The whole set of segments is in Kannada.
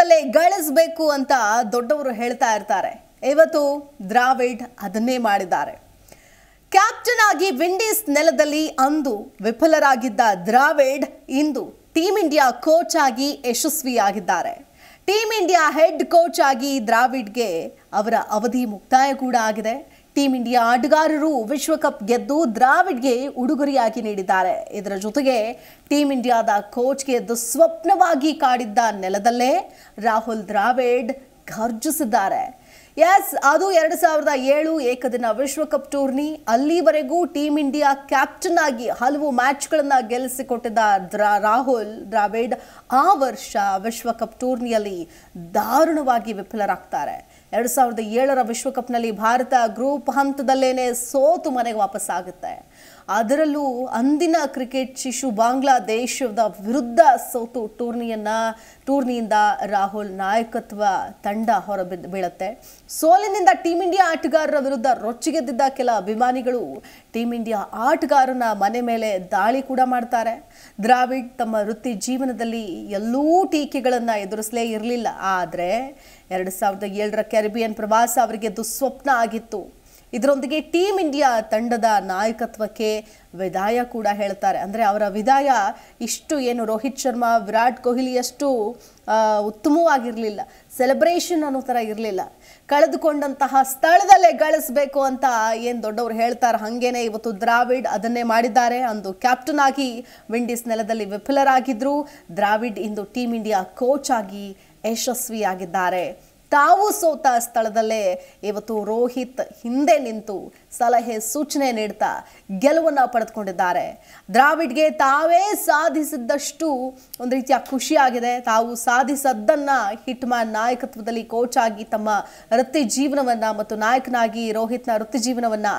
ಸ್ಥಳದಲ್ಲೇ ಗಳಿಸಬೇಕು ಅಂತ ದೊಡ್ಡವರು ಹೇಳ್ತಾ ಇರ್ತಾರೆ ಇವತ್ತು ದ್ರಾವಿಡ್ ಅದನ್ನೇ ಮಾಡಿದ್ದಾರೆ ಕ್ಯಾಪ್ಟನ್ ಆಗಿ ವಿಂಡೀಸ್ ನೆಲದಲ್ಲಿ ಅಂದು ವಿಫಲರಾಗಿದ್ದ ದ್ರಾವಿಡ್ ಇಂದು ಟೀಂ ಇಂಡಿಯಾ ಕೋಚ್ ಆಗಿ ಯಶಸ್ವಿಯಾಗಿದ್ದಾರೆ ಟೀಂ ಇಂಡಿಯಾ ಹೆಡ್ ಕೋಚ್ ಆಗಿ ದ್ರಾವಿಡ್ಗೆ ಅವರ ಅವಧಿ ಮುಕ್ತಾಯ ಕೂಡ ಆಗಿದೆ ಟೀಂ ಇಂಡಿಯಾ ಆಟಗಾರರು ವಿಶ್ವಕಪ್ ಗೆದ್ದು ದ್ರಾವಿಡ್ಗೆ ಉಡುಗೊರೆಯಾಗಿ ನೀಡಿದ್ದಾರೆ ಇದರ ಜೊತೆಗೆ ಟೀಂ ಇಂಡಿಯಾದ ಕೋಚ್ಗೆ ದುಸ್ವಪ್ನವಾಗಿ ಕಾಡಿದ್ದ ನೆಲದಲ್ಲೇ ರಾಹುಲ್ ದ್ರಾವಿಡ್ ಘರ್ಜಿಸಿದ್ದಾರೆ ಎಸ್ ಅದು ಎರಡು ಸಾವಿರದ ಏಳು ಏಕದಿನ ವಿಶ್ವಕಪ್ ಟೂರ್ನಿ ಅಲ್ಲಿವರೆಗೂ ಟೀಂ ಇಂಡಿಯಾ ಕ್ಯಾಪ್ಟನ್ ಆಗಿ ಹಲವು ಮ್ಯಾಚ್ಗಳನ್ನ ಗೆಲ್ಲಿಸಿಕೊಟ್ಟಿದ್ದ ದ್ರಾ ರಾಹುಲ್ ದ್ರಾವಿಡ್ ಆ ವರ್ಷ ವಿಶ್ವಕಪ್ ಟೂರ್ನಿಯಲ್ಲಿ ದಾರುಣವಾಗಿ ವಿಫಲರಾಗ್ತಾರೆ ಎರಡು ಸಾವಿರದ ಏಳರ ವಿಶ್ವಕಪ್ನಲ್ಲಿ ಭಾರತ ಗ್ರೂಪ್ ಹಂತದಲ್ಲೇನೆ ಸೋತು ಮನೆಗೆ ವಾಪಸ್ಸಾಗುತ್ತೆ ಅದರಲ್ಲೂ ಅಂದಿನ ಕ್ರಿಕೆಟ್ ಶಿಶು ಬಾಂಗ್ಲಾದೇಶದ ವಿರುದ್ಧ ಸೋತು ಟೂರ್ನಿಯನ್ನ ಟೂರ್ನಿಯಿಂದ ರಾಹುಲ್ ನಾಯಕತ್ವ ತಂಡ ಹೊರಬಿದ್ದು ಬೀಳುತ್ತೆ ಸೋಲಿನಿಂದ ಟೀಂ ಇಂಡಿಯಾ ಆಟಗಾರರ ವಿರುದ್ಧ ರೊಚ್ಚಿಗೆದ್ದಿದ್ದ ಕೆಲ ಅಭಿಮಾನಿಗಳು ಟೀಂ ಇಂಡಿಯಾ ಆಟಗಾರನ ಮನೆ ಮೇಲೆ ದಾಳಿ ಕೂಡ ಮಾಡ್ತಾರೆ ದ್ರಾವಿಡ್ ತಮ್ಮ ವೃತ್ತಿ ಜೀವನದಲ್ಲಿ ಎಲ್ಲೂ ಟೀಕೆಗಳನ್ನು ಎದುರಿಸಲೇ ಇರಲಿಲ್ಲ ಆದರೆ ಎರಡು ಸಾವಿರದ ಏಳರ ಕ್ಯಾರಿಬಿಯನ್ ಪ್ರವಾಸ ಅವರಿಗೆ ದುಸ್ವಪ್ನ ಆಗಿತ್ತು ಇದರೊಂದಿಗೆ ಟೀಮ್ ಇಂಡಿಯಾ ತಂಡದ ನಾಯಕತ್ವಕ್ಕೆ ವಿದಾಯ ಕೂಡ ಹೇಳ್ತಾರೆ ಅಂದರೆ ಅವರ ವಿದಾಯ ಇಷ್ಟು ಏನು ರೋಹಿತ್ ಶರ್ಮಾ ವಿರಾಟ್ ಕೊಹ್ಲಿಯಷ್ಟು ಆ, ಉತ್ತಮವಾಗಿರಲಿಲ್ಲ ಸೆಲೆಬ್ರೇಷನ್ ಅನ್ನೋ ಥರ ಇರಲಿಲ್ಲ ಕಳೆದುಕೊಂಡಂತಹ ಸ್ಥಳದಲ್ಲೇ ಗಳಿಸಬೇಕು ಅಂತ ಏನು ದೊಡ್ಡವರು ಹೇಳ್ತಾರೆ ಹಾಗೇನೆ ಇವತ್ತು ದ್ರಾವಿಡ್ ಅದನ್ನೇ ಮಾಡಿದ್ದಾರೆ ಅಂದು ಕ್ಯಾಪ್ಟನ್ ಆಗಿ ವಿಂಡೀಸ್ ನೆಲದಲ್ಲಿ ವಿಫಲರಾಗಿದ್ರು ದ್ರಾವಿಡ್ ಇಂದು ಟೀಮ್ ಇಂಡಿಯಾ ಕೋಚ್ ಆಗಿ ಯಶಸ್ವಿಯಾಗಿದ್ದಾರೆ ತಾವು ಸೋತ ಸ್ಥಳದಲ್ಲೇ ಇವತ್ತು ರೋಹಿತ್ ಹಿಂದೆ ನಿಂತು ಸಲಹೆ ಸೂಚನೆ ನೀಡ್ತಾ ಗೆಲುವನ್ನು ಪಡೆದುಕೊಂಡಿದ್ದಾರೆ ದ್ರಾವಿಡ್ಗೆ ತಾವೇ ಸಾಧಿಸಿದ್ದಷ್ಟು ಒಂದು ರೀತಿಯ ಖುಷಿಯಾಗಿದೆ ತಾವು ಸಾಧಿಸದ್ದನ್ನ ಹಿಟ್ಮ್ಯಾನ್ ನಾಯಕತ್ವದಲ್ಲಿ ಕೋಚ್ ಆಗಿ ತಮ್ಮ ವೃತ್ತಿ ಜೀವನವನ್ನ ಮತ್ತು ನಾಯಕನಾಗಿ ರೋಹಿತ್ನ ವೃತ್ತಿ ಜೀವನವನ್ನ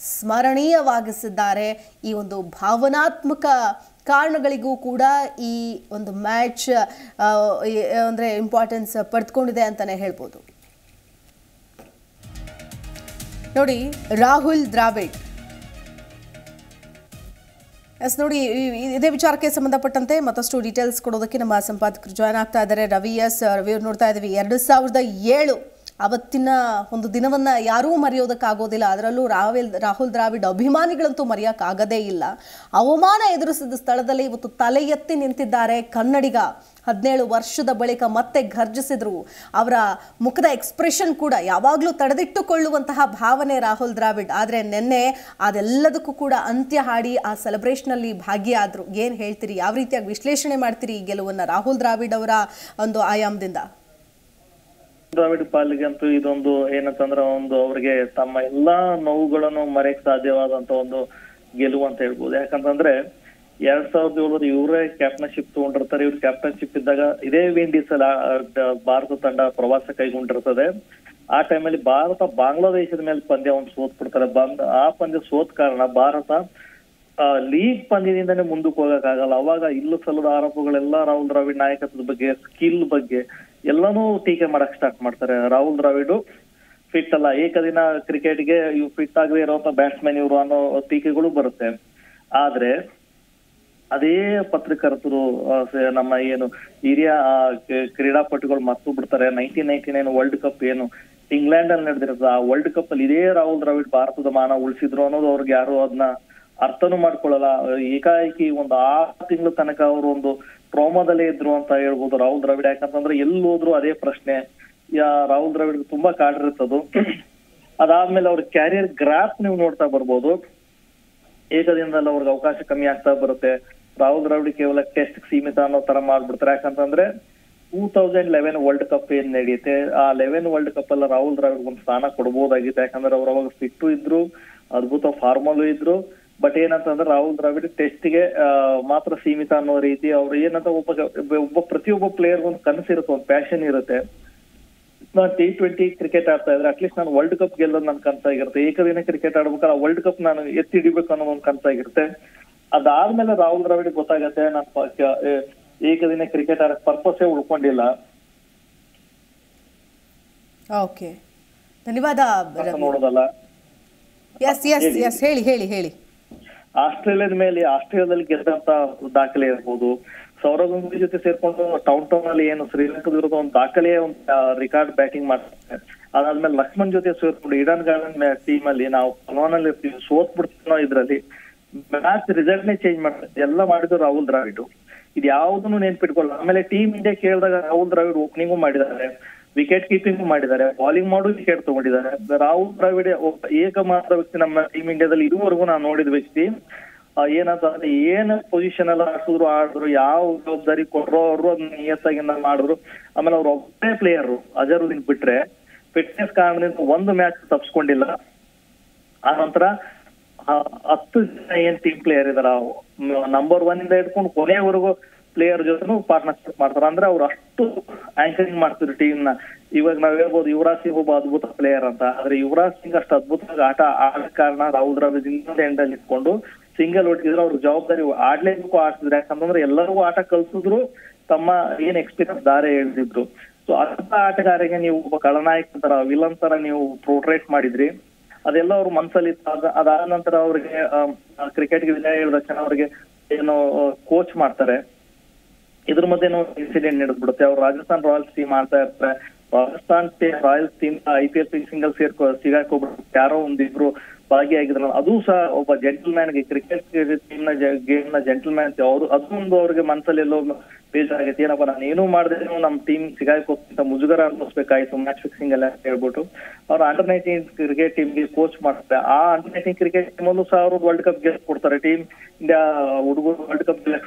ಸ್ಮರಣೀಯವಾಗಿಸಿದ್ದಾರೆ ಈ ಒಂದು ಭಾವನಾತ್ಮಕ ಕಾರಣಗಳಿಗೂ ಕೂಡ ಈ ಒಂದು ಮ್ಯಾಚ್ ಅಂದರೆ ಇಂಪಾರ್ಟೆನ್ಸ್ ಪಡೆದುಕೊಂಡಿದೆ ಅಂತಲೇ ಹೇಳ್ಬೋದು ನೋಡಿ ರಾಹುಲ್ ದ್ರಾವಿಡ್ ಎಸ್ ನೋಡಿ ಈ- ಈ- ಇದೇ ವಿಚಾರಕ್ಕೆ ಸಂಬಂಧಪಟ್ಟಂತೆ ಮತ್ತಷ್ಟು ಡೀಟೇಲ್ಸ್ ಕೊಡೋದಕ್ಕೆ ನಮ್ಮ ಸಂಪಾದಕರು ಜಾಯ್ನ್ ಆಗ್ತಾ ಇದ್ದಾರೆ ರವಿ ಎಸ್ ರವಿ ಅವ್ರು ನೋಡ್ತಾ ಇದ್ದೀವಿ ಎರಡು ಸಾವಿರದ ಏಳು ಅವತ್ತಿನ ಒಂದು ದಿನವನ್ನ ಯಾರೂ ಮರೆಯೋದಕ್ಕಾಗೋದಿಲ್ಲ ಅದರಲ್ಲೂ ರಾಹುಲ್ ರಾಹುಲ್ ದ್ರಾವಿಡ್ ಅಭಿಮಾನಿಗಳಂತೂ ಮರೆಯೋಕ್ಕಾಗದೇ ಇಲ್ಲ ಅವಮಾನ ಎದುರಿಸಿದ ಸ್ಥಳದಲ್ಲಿ ಇವತ್ತು ತಲೆ ಎತ್ತಿ ನಿಂತಿದ್ದಾರೆ ಕನ್ನಡಿಗ ಹದಿನೇಳು ವರ್ಷದ ಬಳಿಕ ಮತ್ತೆ ಘರ್ಜಿಸಿದ್ರು ಅವರ ಮುಖದ ಎಕ್ಸ್ಪ್ರೆಷನ್ ಕೂಡ ಯಾವಾಗಲೂ ತಡೆದಿಟ್ಟುಕೊಳ್ಳುವಂತಹ ಭಾವನೆ ರಾಹುಲ್ ದ್ರಾವಿಡ್ ಆದರೆ ನಿನ್ನೆ ಅದೆಲ್ಲದಕ್ಕೂ ಕೂಡ ಅಂತ್ಯ ಹಾಡಿ ಆ ಸೆಲೆಬ್ರೇಷನಲ್ಲಿ ಭಾಗಿಯಾದರು ಏನು ಹೇಳ್ತೀರಿ ಯಾವ ರೀತಿಯಾಗಿ ವಿಶ್ಲೇಷಣೆ ಮಾಡ್ತೀರಿ ಈ ಗೆಲುವನ್ನು ರಾಹುಲ್ ದ್ರಾವಿಡ್ ಅವರ ಒಂದು ಆಯಾಮದಿಂದ ದ್ರಾವಿಡ್ ಪಾಲಿಗೆ ಅಂತೂ ಇದೊಂದು ಏನಂತಂದ್ರೆ ಒಂದು ಅವ್ರಿಗೆ ತಮ್ಮ ಎಲ್ಲಾ ನೋವುಗಳನ್ನು ಮರೆಯಕ್ ಸಾಧ್ಯವಾದಂತ ಒಂದು ಗೆಲುವು ಅಂತ ಹೇಳ್ಬೋದು ಯಾಕಂತಂದ್ರೆ ಎರಡ್ ಸಾವಿರದ ಏಳರಲ್ಲಿ ಇವರೇ ಕ್ಯಾಪ್ಟನ್ಶಿಪ್ ತಗೊಂಡಿರ್ತಾರೆ ಇವ್ರ ಕ್ಯಾಪ್ಟನ್ಶಿಪ್ ಇದ್ದಾಗ ಇದೇ ವಿಂಡೀಸ್ ಅಲ್ಲಿ ಆ- ಆ- ಭಾರತ ತಂಡ ಪ್ರವಾಸ ಕೈಗೊಂಡಿರ್ತದೆ ಆ ಟೈಮಲ್ಲಿ ಭಾರತ ಬಾಂಗ್ಲಾದೇಶದ ಮೇಲೆ ಪಂದ್ಯ ಒಂದು ಸೋತ್ ಬಿಡ್ತಾರೆ ಬಂದ್ ಆ ಪಂದ್ಯ ಸೋತ್ ಕಾರಣ ಭಾರತ ಆ, ಲೀಗ್ ಪಂದ್ಯದಿಂದನೇ ಮುಂದಕ್ಕೆ ಹೋಗಕ್ಕಾಗಲ್ಲ ಅವಾಗ ಇಲ್ಲು ಸಲ್ಲದ ಆರೋಪಗಳೆಲ್ಲ ರಾಹುಲ್ ದ್ರಾವಿಡ್ ನಾಯಕತ್ವದ ಬಗ್ಗೆ ಸ್ಕಿಲ್ ಬಗ್ಗೆ ಎಲ್ಲಾನು ಟೀಕೆ ಮಾಡಕ್ ಸ್ಟಾರ್ಟ್ ಮಾಡ್ತಾರೆ ರಾಹುಲ್ ದ್ರಾವಿಡ್ ಫಿಟ್ ಅಲ್ಲ ಏಕದಿನ ಕ್ರಿಕೆಟ್ಗೆ ಇವ್ ಫಿಟ್ ಆಗದೆ ಇರುವಂತ ಬ್ಯಾಟ್ಸ್ಮನ್ ಇವರು ಅನ್ನೋ ಟೀಕೆಗಳು ಬರುತ್ತೆ ಆದ್ರೆ ಅದೇ ಪತ್ರಕರ್ತರು ಆ, ಸ- ನಮ್ಮ ಏನು ಹಿರಿಯ ಆ, ಕ- ಕ್ರೀಡಾಪಟುಗಳು ಮರ್ತು ಬಿಡ್ತಾರೆ nineteen ninety nine world cup ಏನು ಇಂಗ್ಲೆಂಡ್ ಅಲ್ಲಿ ನಡೆದಿರೋದು ಆ ವರ್ಲ್ಡ್ ಕಪ್ ಅಲ್ಲಿ ಇದೇ ರಾಹುಲ್ ದ್ರಾವಿಡ್ ಭಾರತದ ಮಾನ ಉಳಿಸಿದ್ರು ಅನ್ನೋದು ಅವ್ರಿಗೆ ಯಾರು ಅದನ್ನ ಅರ್ಥನೂ ಮಾಡ್ಕೊಳ್ಳಲ್ಲ ಏಕಾಏಕಿ ಒಂದು ಆರು ತಿಂಗಳ ತನಕ ಅವರು ಒಂದು ಟ್ರೋಮಾದಲ್ಲೇ ಇದ್ರು ಅಂತ ಹೇಳ್ಬೋದು ರಾಹುಲ್ ದ್ರಾವಿಡ್ ಯಾಕಂತಂದ್ರೆ ಎಲ್ಲಿ ಹೋದ್ರು ಅದೇ ಪ್ರಶ್ನೆ ಯಾ ರಾಹುಲ್ ದ್ರಾವಿಡ್ ತುಂಬಾ ಕಾಡಿರುತ್ತದು ಅದಾದ್ಮೇಲೆ ಅವ್ರ ಕ್ಯಾರಿಯರ್ ಗ್ರಾಫ್ ನೀವು ನೋಡ್ತಾ ಬರ್ಬೋದು ಏಕದಿನದಲ್ಲಿ ಅವ್ರಿಗೆ ಅವಕಾಶ ಕಮ್ಮಿ ಆಗ್ತಾ ಬರುತ್ತೆ ರಾಹುಲ್ ದ್ರಾವಿಡ್ ಕೇವಲ ಟೆಸ್ಟ್ ಸೀಮಿತ ಅನ್ನೋ ತರ ಮಾಡ್ಬಿಡ್ತಾರೆ ಯಾಕಂತಂದ್ರೆ two thousand eleven world cup ಏನ್ ನಡೆಯುತ್ತೆ ಆ ಲೆವೆನ್ ವರ್ಲ್ಡ್ ಕಪ್ ಅಲ್ಲ ರಾಹುಲ್ ದ್ರಾವಿಡ್ ಒಂದು ಸ್ಥಾನ ಕೊಡ್ಬೋದಾಗಿತ್ತು ಯಾಕಂದ್ರೆ ಅವ್ರು ಅವಾಗ ಫಿಟ್ಟು ಇದ್ರು ಅದ್ಭುತ ಫಾರ್ಮಲ್ಲೂ ಇದ್ರು ಬಟ್ ಏನಂತಂದ್ರೆ ರಾಹುಲ್ ದ್ರಾವಿಡ್ ಟೆಸ್ಟ್ ಗೆ ಆ, ಮಾತ್ರ ಸೀಮಿತ ಅನ್ನೋ ರೀತಿ ಅವ್ರು ಏನಂತ ಒಬ್ಬ ಒಬ್ಬ ಪ್ರತಿಯೊಬ್ಬ ಪ್ಲೇಯರ್ ಒಂದು ಕನಸಿರುತ್ತೆ ಒಂದು ಪ್ಯಾಷನ್ ಇರುತ್ತೆ ನಾನು ಟಿ ಟ್ವೆಂಟಿ ಕ್ರಿಕೆಟ್ ಆಡ್ತಾ ಇದ್ರೆ ಅಟ್ಲೀಸ್ಟ್ ನಾನು ವರ್ಲ್ಡ್ ಕಪ್ ಗೆಲ್ಲೋದು ನನ್ ಕನ್ಸಾಗಿರುತ್ತೆ ಏಕದಿನ ಕ್ರಿಕೆಟ್ ಆಡ್ಬೇಕಾದ್ರೆ ವರ್ಲ್ಡ್ ಕಪ್ ನಾನು ಎತ್ತಿ ಹಿಡಿಬೇಕು ಅನ್ನೋ ಒಂದು ಕನ್ಸಾಗಿರುತ್ತೆ ಅದಾದ್ಮೇಲೆ ರಾಹುಲ್ ದ್ರಾವಿಡ್ ಗೊತ್ತಾಗತ್ತೆ ನಾನು ಪ- ಕ- ಏ- ಏಕದಿನ ಕ್ರಿಕೆಟ್ ಆಡಕ್ ಪರ್ಪಸ್ಸೇ ಉಳ್ಕೊಂಡಿಲ್ಲ ಓಕೆ ಧನ್ಯವಾದ ಅಂತ ನೋಡೋದಲ್ಲ ಎಸ್ ಎಸ್ ಎಸ್ ಹೇಳಿ ಹೇಳಿ ಹೇಳಿ ಆಸ್ಟ್ರೇಲಿಯಾದ ಮೇಲೆ ಆಸ್ಟ್ರೇಲಿಯಾದಲ್ಲಿ ಗೆದ್ದಂತ ದಾಖಲೆ ಇರ್ಬೋದು ಸೌರವ್ ಗಂಗೂಲಿ ಜೊತೆ ಸೇರ್ಕೊಂಡು ಟೌನ್ ಟೌನ್ ಅಲ್ಲಿ ಏನು ಶ್ರೀಲಂಕಾದ ವಿರುದ್ಧ ಒಂದು ದಾಖಲೆಯ ಒಂದು ರಿಕಾರ್ಡ್ ಬ್ಯಾಟಿಂಗ್ ಮಾಡ್ತಾರೆ ಅದಾದ್ಮೇಲೆ ಲಕ್ಷ್ಮಣ್ ಜೊತೆ ಸೇರ್ಕೊಂಡು ಈಡನ್ ಗಾರ್ಡನ್ ಟೀಮ್ ಅಲ್ಲಿ ನಾವು ಪಲ್ವಾನಲ್ಲಿ ಇರ್ತೀವಿ ಸೋತ್ ಬಿಡ್ತೀವಿ ಇದ್ರಲ್ಲಿ ಮ್ಯಾಚ್ ರಿಸಲ್ಟ್ ನೇ ಚೇಂಜ್ ಮಾಡ್ತಾರೆ ಎಲ್ಲ ಮಾಡಿದ್ರು ರಾಹುಲ್ ದ್ರಾವಿಡ್ ಇದು ಯಾವ್ದನ್ನು ನೆನ್ಪಿಟ್ಕೊಳ್ಳ ಆಮೇಲೆ ಟೀಮ್ ಇಂಡಿಯಾ ಕೇಳಿದಾಗ ರಾಹುಲ್ ದ್ರಾವಿಡ್ ಓಪನಿಂಗು ಮಾಡಿದ್ದಾರೆ ವಿಕೆಟ್ ಕೀಪಿಂಗ್ ಮಾಡಿದ್ದಾರೆ ಬಾಲಿಂಗ್ ಮಾಡು ವಿಕೆಟ್ ತಗೊಂಡಿದ್ದಾರೆ ರಾಹುಲ್ ದ್ರಾವಿಡ್ ಒಬ್ಬ ಏಕಮಾತ್ರ ವ್ಯಕ್ತಿ ನಮ್ಮ ಟೀಮ್ ಇಂಡಿಯಾದಲ್ಲಿ ಇದುವರೆಗೂ ನಾವು ನೋಡಿದ ವ್ಯಕ್ತಿ ಆ, ಏನಂತ ಅಂದ್ರೆ ಏನ್ ಪೊಸಿಷನ್ ಎಲ್ಲ ಆಡ್ಸಿದ್ರು ಆಡಿದ್ರು ಯಾವ ಜವಾಬ್ದಾರಿ ಕೊಟ್ರು ಅವರು ಅದನ್ನ ನಿಯತ್ತಾಗಿಂದ ಮಾಡಿದ್ರು ಆಮೇಲೆ ಅವ್ರು ಒಬ್ಬನೇ ಪ್ಲೇಯರ್ ಅಜರುದ್ದೀನ್ ಬಿಟ್ರೆ ಫಿಟ್ನೆಸ್ ಕಾರಣದಿಂದ ಒಂದು ಮ್ಯಾಚ್ ತಪ್ಸ್ಕೊಂಡಿಲ್ಲ ಆ ನಂತರ ಆ, ಹತ್ತು ಜನ ಏನ್ ಟೀಮ್ ಪ್ಲೇಯರ್ ಇದಾರ ನಂಬರ್ ಒನ್ ಇಂದ ಹಿಡ್ಕೊಂಡು ಕೊನೆಯವರೆಗೂ ಪ್ಲೇಯರ್ ಜೊತೆನೂ ಪಾರ್ಟ್ನರ್ಶಿಪ್ ಮಾಡ್ತಾರೆ ಅಂದ್ರೆ ಅವ್ರು ಅಷ್ಟು ಆಂಕರಿಂಗ್ ಮಾಡ್ತಿದ್ರು ಟೀಮ್ ನ ಇವಾಗ ನಾವ್ ಹೇಳ್ಬೋದು ಯುವರಾಜ್ ಸಿಂಗ್ ಒಬ್ಬ ಅದ್ಭುತ ಪ್ಲೇಯರ್ ಅಂತ ಆದ್ರೆ ಯುವರಾಜ್ ಸಿಂಗ್ ಅಷ್ಟು ಅದ್ಭುತವಾಗಿ ಆಟ ಆಡ ಕಾರಣ ರಾಹುಲ್ ದ್ರಾವಿಡ್ ಇನ್ನೊಂದು ಎಂಡ್ ಅಲ್ಲಿ ಇಟ್ಕೊಂಡು ಸಿಂಗಲ್ ಹೊಟ್ಟಿದ್ರು ಅವ್ರ ಜವಾಬ್ದಾರಿ ಆಡ್ಲೇಬೇಕು ಆಡ್ತಿದ್ರು ಯಾಕಂತಂದ್ರೆ ಎಲ್ಲರಿಗೂ ಆಟ ಕಲ್ಸಿದ್ರು ತಮ್ಮ ಏನ್ ಎಕ್ಸ್ಪೀರಿಯನ್ಸ್ ದಾರಿ ಎಳ್ದಿದ್ರು ಸೊ ಅಂತ ಆಟಗಾರಿಗೆ ನೀವು ಒಬ್ಬ ಖಳನಾಯಕ ತರ ವಿಲನ್ ತರ ನೀವು ಪ್ರೋಟ್ರೇಟ್ ಮಾಡಿದ್ರಿ ಅದೆಲ್ಲ ಅವ್ರ ಮನ್ಸಲ್ಲಿ ಇತ್ತು. ಅದ- ಅದಾದ ನಂತರ ಅವ್ರಿಗೆ ಕ್ರಿಕೆಟ್ಗೆ ವಿದಾಯ ಹೇಳಿದ ತಕ್ಷಣ ಅವ್ರಿಗೆ ಏನು ಕೋಚ್ ಮಾಡ್ತಾರೆ ಇದ್ರ ಮಧ್ಯೆ ಇನ್ಸಿಡೆಂಟ್ ನಡೆದ್ಬಿಡುತ್ತೆ ಅವ್ರು ರಾಜಸ್ಥಾನ್ ರಾಯಲ್ಸ್ ಟೀಮ್ ಆಡ್ತಾ ಇರ್ತಾರೆ Rajasthan Royals team I P L single ಸೇರ್ಕೊ ಸಿಗಾಕೊಬಿಟ್ಟು ಯಾರೋ ಒಂದಿಬ್ರು ಭಾಗಿಯಾಗಿದ್ರಲ್ಲ ಅದು ಸಹ ಒಬ್ಬ ಜೆಂಟಲ್ಮ್ಯಾನ್ ಗೆ ಕ್ರಿಕೆಟ್ ಟೀಮ್ ನ ಗೇಮ್ ನ ಜೆಂಟಲ್ಮ್ಯಾನ್ ಅವರು ಅದೊಂದು ಅವ್ರಿಗೆ ಮನ್ಸಲ್ಲಿ ಎಲ್ಲೋ ಬೇಜಾರಾಗೈತೆ ಏನಪ್ಪ ನಾನು ಏನೂ ಮಾಡ್ದೇನು ನಮ್ ಟೀಮ್ ಸಿಗಾಕೋಕ್ಕಿಂತ ಮುಜುಗರ ಅನ್ಭವಿಸ್ಬೇಕಾಯ್ತು ಮ್ಯಾಚ್ ಫಿಕ್ಸಿಂಗ್ ಎಲ್ಲ ಅಂತ ಹೇಳ್ಬಿಟ್ಟು ಅವ್ರು ಅಂಡರ್ ನೈನ್ಟೀನ್ ಕ್ರಿಕೆಟ್ ಟೀಮ್ ಗೆ ಕೋಚ್ ಮಾಡ್ತಾರೆ ಆ ಅಂಡರ್ ನೈನ್ಟೀನ್ ಕ್ರಿಕೆಟ್ ಟೀಮ್ ಅಲ್ಲೂ ಸಹ ಅವರು ವರ್ಲ್ಡ್ ಕಪ್ ಗೆಲ್ಸ್ ಕೊಡ್ತಾರೆ ಟೀಮ್ ಇಂಡಿಯಾ ಹುಡುಗರು ವರ್ಲ್ಡ್ ಕಪ್ ಗೆಲ್ಲಕ್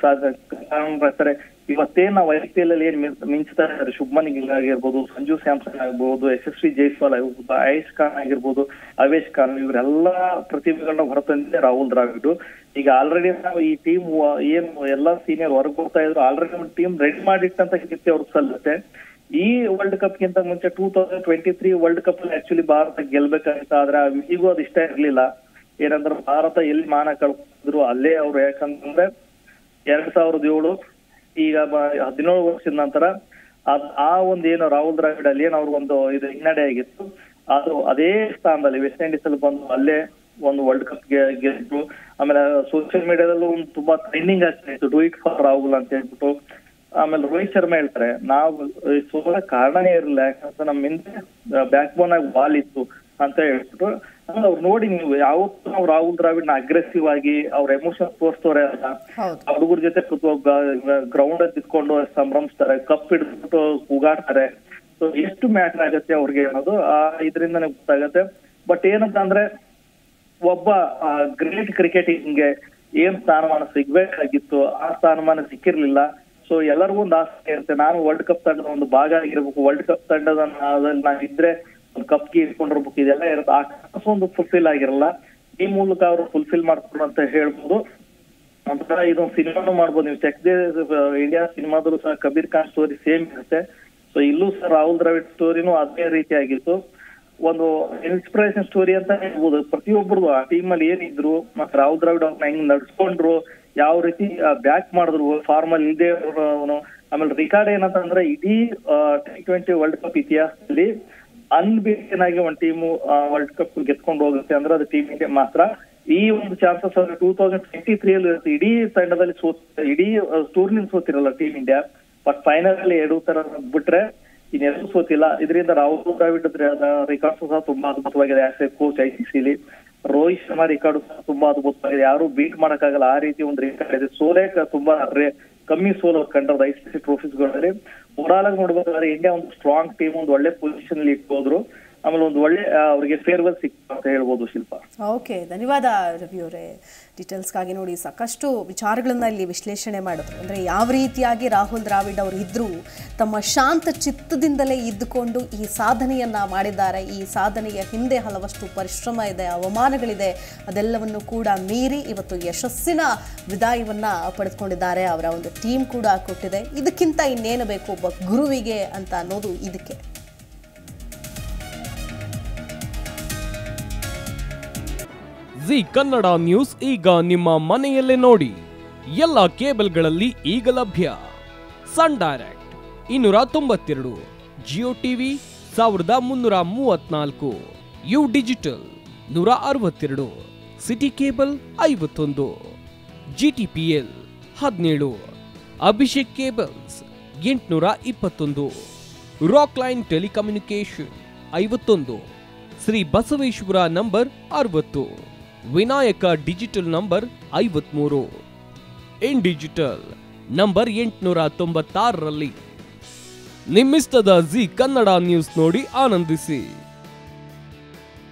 ಸಾಧ್ಯ ಇವತ್ತೇನ್ ನಾವು ಐ ಪಿ ಎಲ್ ಅಲ್ಲಿ ಏನ್ ಮಿಂಚ್- ಮಿಂಚ್ತಾ ಇದ್ದಾರೆ ಶುಭ್ಮನ್ ಗಿಲ್ ಆಗಿರ್ಬೋದು ಸಂಜು ಸ್ಯಾಮ್ಸನ್ ಆಗಿರ್ಬೋದು ಎಸ್ ಎಸ್ ವಿ ಜೈಸ್ವಾಲ್ ಆಗಿರ್ಬೋದು ಆಯುಷ್ ಖಾನ್ ಆಗಿರ್ಬೋದು ಅವೇಶ್ ಖಾನ್ ಇವರೆಲ್ಲ ಪ್ರತಿಭೆಗಳನ್ನ ಹೊರತಂದಿದೆ ರಾಹುಲ್ ದ್ರಾವಿಡ್ ಈಗ ಆಲ್ರೆಡಿ ನಾವು ಈ ಟೀಮ್ ಏನ್ ಎಲ್ಲಾ ಸೀನಿಯರ್ ಹೊರಗೆ ಹೋಗ್ತಾ ಇದ್ರು ಆಲ್ರೆಡಿ ಒಂದು ಟೀಮ್ ರೆಡಿ ಮಾಡಿಟ್ಟಂತ ಕೀರ್ತಿ ಅವ್ರಿಗೆ ಸಲ್ಲುತ್ತೆ ಈ ವರ್ಲ್ಡ್ ಕಪ್ ಗಿಂತ ಮುಂಚೆ two thousand twenty three world cup ಅಲ್ಲಿ ಆಕ್ಚುಲಿ ಭಾರತ ಗೆಲ್ಬೇಕಾಗಿತ್ತು ಆದ್ರೆ ಆ ವಿಧಿಗೂ ಅದು ಇಷ್ಟ ಇರ್ಲಿಲ್ಲ ಏನಂದ್ರೆ ಭಾರತ ಎಲ್ಲಿ ಮಾನ ಕಳ್ಕೊಂಡಿದ್ರು ಅಲ್ಲೇ ಅವ್ರು ಯಾಕಂತಂದ್ರೆ ಎರಡ್ ಸಾವಿರದ ಏಳು ಈಗ ಬ- ಹದಿನೇಳು ವರ್ಷದ ನಂತರ ಅದ್- ಆ ಒಂದು ಏನು ರಾಹುಲ್ ದ್ರಾವಿಡ್ ಅಲ್ಲಿ ಏನು ಅವ್ರಿಗೊಂದು ಇದು ಹಿನ್ನಡೆ ಆಗಿತ್ತು ಅದು ಅದೇ ಸ್ಥಾನದಲ್ಲಿ ವೆಸ್ಟ್ ಇಂಡೀಸ್ ಅಲ್ಲಿ ಬಂದು ಅಲ್ಲೇ ಒಂದು ವರ್ಲ್ಡ್ ಕಪ್ ಗೆದ್ದು ಆಮೇಲೆ ಸೋಷಿಯಲ್ ಮೀಡಿಯಾದಲ್ಲೂ ಒಂದು ತುಂಬಾ ಟ್ರೆಂಡಿಂಗ್ ಆಗ್ತಾ ಇತ್ತು ಡೂ ಇಟ್ ಫಾರ್ ರಾಹುಲ್ ಅಂತ ಹೇಳ್ಬಿಟ್ಟು ಆಮೇಲೆ ರೋಹಿತ್ ಶರ್ಮಾ ಹೇಳ್ತಾರೆ ನಾವು ಸೋಲ ಕಾರಣನೇ ಇರಲಿಲ್ಲ ಯಾಕಂದ್ರೆ ನಮ್ಮ ಹಿಂದೆ ಬ್ಯಾಕ್ ಬೋನ್ ಆಗಿ ಬಾಲ್ ಇತ್ತು ಅಂತ ಹೇಳ್ಬಿಟ್ಟು ಆಮೇಲೆ ಅವ್ರು ನೋಡಿ ನೀವು ಯಾವತ್ತೂ ನಾವು ರಾಹುಲ್ ದ್ರಾವಿಡ್ ನ ಅಗ್ರೆಸಿವ್ ಆಗಿ ಅವ್ರ ಎಮೋಷನ್ ತೋರಿಸ್ತವ್ರೆ ಅಲ್ಲ ಹೌದು ಹುಡುಗರ ಜೊತೆ ಗ್ರೌಂಡ್ ಅಲ್ಲಿ ಇದ್ಕೊಂಡು ಸಂಭ್ರಮಿಸ್ತಾರೆ ಕಪ್ ಹಿಡಿದ್ಬಿಟ್ಟು ಕೂಗಾಡ್ತಾರೆ ಸೊ ಎಷ್ಟು ಮ್ಯಾಟರ್ ಆಗತ್ತೆ ಅವ್ರಿಗೆ ಅನ್ನೋದು ಆ ಇದರಿಂದ ಗೊತ್ತಾಗತ್ತೆ ಬಟ್ ಏನಂತ ಅಂದ್ರೆ ಒಬ್ಬ ಗ್ರೇಟ್ ಕ್ರಿಕೆಟಿಂಗ್ಗೆ ಏನ್ ಸ್ಥಾನಮಾನ ಸಿಗ್ಬೇಕಾಗಿತ್ತು ಆ ಸ್ಥಾನಮಾನ ಸಿಕ್ಕಿರ್ಲಿಲ್ಲ ಸೊ ಎಲ್ಲರಿಗೂ ಒಂದು ಆಸೆ ಇರುತ್ತೆ ನಾನು ವರ್ಲ್ಡ್ ಕಪ್ ತಂಡದ ಒಂದು ಭಾಗ ಆಗಿರ್ಬೇಕು ವರ್ಲ್ಡ್ ಕಪ್ ತಂಡದ ಅದ್ರಲ್ಲಿ ನಾನು ಇದ್ರೆ ಒಂದು ಕಪ್ಗೆ ಇಟ್ಕೊಂಡಿರ್ಬೇಕು ಇದೆಲ್ಲ ಇರುತ್ತೆ ಆ ಕನಸು ಒಂದು ಫುಲ್ಫಿಲ್ ಆಗಿರಲ್ಲ ಈ ಮೂಲಕ ಅವರು ಫುಲ್ಫಿಲ್ ಮಾಡ್ಕೊಂಡು ಅಂತ ಹೇಳ್ಬೋದು ಒಂಥರ ಇದೊಂದು ಸಿನಿಮಾನು ಮಾಡ್ಬೋದು ನೀವು ಚೆಕ್ ಇಂಡಿಯಾ ಸಿನಿಮಾದಲ್ಲೂ ಸಹ ಕಬೀರ್ ಖಾನ್ ಸ್ಟೋರಿ ಸೇಮ್ ಇರುತ್ತೆ ಸೊ ಇಲ್ಲೂ ಸಹ ರಾಹುಲ್ ದ್ರಾವಿಡ್ ಸ್ಟೋರಿನೂ ಅದೇ ರೀತಿಯಾಗಿತ್ತು ಒಂದು ಇನ್ಸ್ಪಿರೇಷನ್ ಸ್ಟೋರಿ ಅಂತ ಹೇಳ್ಬೋದು ಪ್ರತಿಯೊಬ್ಬರದು ಆ ಟೀಮ್ ಅಲ್ಲಿ ಏನಿದ್ರು ಮತ್ತೆ ರಾಹುಲ್ ದ್ರಾವಿಡ್ ಅವ್ರನ್ನ ಹೆಂಗ್ ನಡ್ಸ್ಕೊಂಡ್ರು ಯಾವ ರೀತಿ ಬ್ಯಾಕ್ ಮಾಡಿದ್ರು ಫಾರ್ಮ್ ಅಲ್ಲಿ ಇಲ್ಲದೆ ಅವನು ಆಮೇಲೆ ರಿಕಾರ್ಡ್ ಏನಂತಂದ್ರೆ ಇಡೀ ಟಿ ಟ್ವೆಂಟಿ ವರ್ಲ್ಡ್ ಕಪ್ ಇತಿಹಾಸದಲ್ಲಿ ಅನ್ಬೇಕನ್ ಆಗಿ ಒಂದು ಟೀಮು ವರ್ಲ್ಡ್ ಕಪ್ ಗೆದ್ಕೊಂಡು ಹೋಗುತ್ತೆ ಅಂದ್ರೆ ಅದು ಟೀಮ್ ಇಂಡಿಯಾ ಮಾತ್ರ ಈ ಒಂದು chances two thousand twenty three ಅಲ್ಲಿ ಇರುತ್ತೆ ಇಡೀ ತಂಡದಲ್ಲಿ ಸೋತ್ ಇಡೀ ಟೂರ್ನಿಂಗ್ ಸೋತಿರಲ್ಲ ಟೀಮ್ ಇಂಡಿಯಾ ಬಟ್ ಫೈನಲ್ ಅಲ್ಲಿ ಎರಡು ತರ ಬಿಟ್ರೆ ಇನ್ನೆಲ್ಲೂ ಸೋತಿಲ್ಲ ಇದರಿಂದ ರಾಹುಲ್ ದ್ರಾವಿಡ್ ರಿಕಾರ್ಡ್ಸ್ ಸಹ ತುಂಬಾ ಅದ್ಭುತವಾಗಿದೆ as a coach I C C Rohit Sharma record ಸಹ ತುಂಬಾ ಅದ್ಭುತವಾಗಿದೆ ಯಾರು ಬೀಟ್ ಮಾಡಕ್ಕಾಗಲ್ಲ ಆ ರೀತಿ ಒಂದು ರಿಕಾರ್ಡ್ ಇದೆ ಸೋಲೆ ಕ- ತುಂಬಾ ರೇ- ಕಮ್ಮಿ ಸೋಲು ಕಂಡ್ರದ ಐ ಸಿ ಸಿ ಟ್ರೋಫೀಸ್ಗಳಲ್ಲಿ ಓವರಾಲ್ ಆಗಿ ನೋಡ್ಬೇಕಾದ್ರೆ ಇಂಡಿಯಾ ಒಂದು ಸ್ಟ್ರಾಂಗ್ ಟೀಮ್ ಒಂದು ಒಳ್ಳೆ ಪೊಸಿಷನ್ ಅಲ್ಲಿ ಇಟ್ಕೋದ್ರು ಆಮೇಲೆ ಒಂದು ಒಳ್ಳೆ ಆ, ಅವ್ರಿಗೆ ಫೇರ್ವೆಲ್ ಸಿಕ್ತು ಅಂತ ಹೇಳ್ಬೋದು ಶಿಲ್ಪ ಓಕೆ ಧನ್ಯವಾದ ರವಿ ಅವರೇ ಡೀಟೇಲ್ಸ್ಗಾಗಿ ನೋಡಿ ಸಾಕಷ್ಟು ವಿಚಾರಗಳನ್ನು ಇಲ್ಲಿ ವಿಶ್ಲೇಷಣೆ ಮಾಡಿದ್ರು ಅಂದರೆ ಯಾವ ರೀತಿಯಾಗಿ ರಾಹುಲ್ ದ್ರಾವಿಡ್ ಅವರು ಇದ್ದರೂ ತಮ್ಮ ಶಾಂತ ಚಿತ್ತದಿಂದಲೇ ಇದ್ದುಕೊಂಡು ಈ ಸಾಧನೆಯನ್ನು ಮಾಡಿದ್ದಾರೆ ಈ ಸಾಧನೆಯ ಹಿಂದೆ ಹಲವಷ್ಟು ಪರಿಶ್ರಮ ಇದೆ ಅವಮಾನಗಳಿದೆ ಅದೆಲ್ಲವನ್ನು ಕೂಡ ಮೀರಿ ಇವತ್ತು ಯಶಸ್ಸಿನ ವಿದಾಯವನ್ನು ಪಡೆದುಕೊಂಡಿದ್ದಾರೆ ಅವರ ಒಂದು ಟೀಮ್ ಕೂಡ ಕೊಟ್ಟಿದೆ ಇದಕ್ಕಿಂತ ಇನ್ನೇನು ಬೇಕು ಒಬ್ಬ ಗುರುವಿಗೆ ಅಂತ ಅನ್ನೋದು ಇದಕ್ಕೆ ಜಿ ಕನ್ನಡ ನ್ಯೂಸ್ ಈಗ ನಿಮ್ಮ ಮನೆಯಲ್ಲೇ ನೋಡಿ ಎಲ್ಲ ಕೇಬಲ್ಗಳಲ್ಲಿ ಈಗ ಲಭ್ಯ ಸನ್ ಡೈರೆಕ್ಟ್ ಇನ್ನೂರ ತೊಂಬತ್ತೆರಡು ಜಿಯೋ ಟಿವಿ ಸಾವಿರದ ಮುನ್ನೂರ ಮೂವತ್ನಾಲ್ಕು ಯು ಡಿಜಿಟಲ್ ನೂರ ಅರವತ್ತೆರಡು ಸಿಟಿ ಕೇಬಲ್ ಐವತ್ತೊಂದು ಜಿ ಟಿ ಪಿ ಎಲ್ ಹದಿನೇಳು ಅಭಿಷೇಕ್ ಕೇಬಲ್ಸ್ ಎಂಟುನೂರ ಇಪ್ಪತ್ತೊಂದು ರಾಕ್ ಲೈನ್ ಟೆಲಿಕಮ್ಯುನಿಕೇಶನ್ ಐವತ್ತೊಂದು ಶ್ರೀ ಬಸವೇಶ್ವರ ನಂಬರ್ ಅರವತ್ತು ವಿನಾಯಕ ಡಿಜಿಟಲ್ ನಂಬರ್ ಐವತ್ಮೂರು ಇನ್ ಡಿಜಿಟಲ್ ನಂಬರ್ ಎಂಟುನೂರ ತೊಂಬತ್ತಾರರಲ್ಲಿ ನಿಮ್ಮಿಸ್ತದ ಜಿ ಕನ್ನಡ ನ್ಯೂಸ್ ನೋಡಿ ಆನಂದಿಸಿ